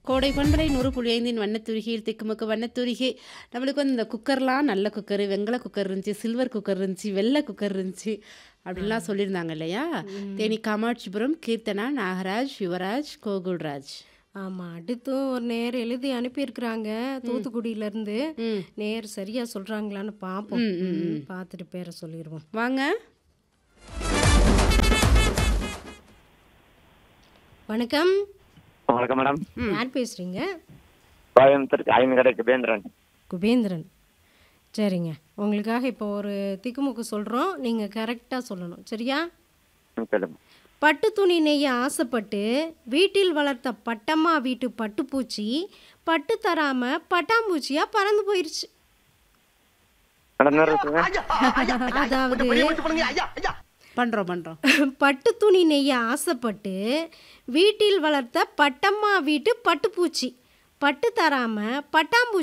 கோடை பண்பலை நூறு புள்ளி ஐந்தின் வண்ணத்துருகியில் திக்குமுக்கு வண்ணத்துருகி நம்மளுக்கு வந்து இந்த குக்கர்லாம் நல்ல குக்கர் வெங்கல குக்கர் இருந்துச்சு சில்வர் குக்கர் இருந்துச்சு வெள்ளை குக்கர் இருந்துச்சு அப்படின்லாம் சொல்லியிருந்தாங்க இல்லையா தேனி காமாட்சிபுரம் கீர்த்தனா நாகராஜ் யுவராஜ் கோகுல்ராஜ் ஆமா அடுத்தும் ஒரு நேர் எழுதி அனுப்பியிருக்கிறாங்க தூத்துக்குடியில இருந்து ம் நேர் சரியா சொல்றாங்களான்னு பார்ப்போம் ம், ம், ம், பார்த்துட்டு பேரை சொல்லிடுவோம் வாங்க வணக்கம் வணக்கம் மேடம் யார் பேசுறீங்க கோயம்புத்தூர் ஐந்து கடை குபேந்திரன் குபேந்திரன் சரிங்க உங்களுக்காக இப்போ ஒரு திக்குமுக்கு சொல்கிறோம் நீங்கள் கரெக்டாக சொல்லணும் சரியா ம், சொல்லுங்க பட்டு துணி நெய்ய ஆசைப்பட்டு வீட்டில் வளர்த்த பட்டம்மா வீட்டு பட்டுப்பூச்சி பட்டு தராம பட்டாம்பூச்சியா பறந்து போயிருச்சு மேடம் இன்னொரு இருக்குங்க அதாவது பண்ணுறோம் பண்ணுறோம் பட்டு துணி நெய்ய ஆசைப்பட்டு வீட்டில் வளர்த்த பட்டம்மா வீட்டு பட்டுப்பூச்சி பட்டு தராம பட்டாம்பூச்சி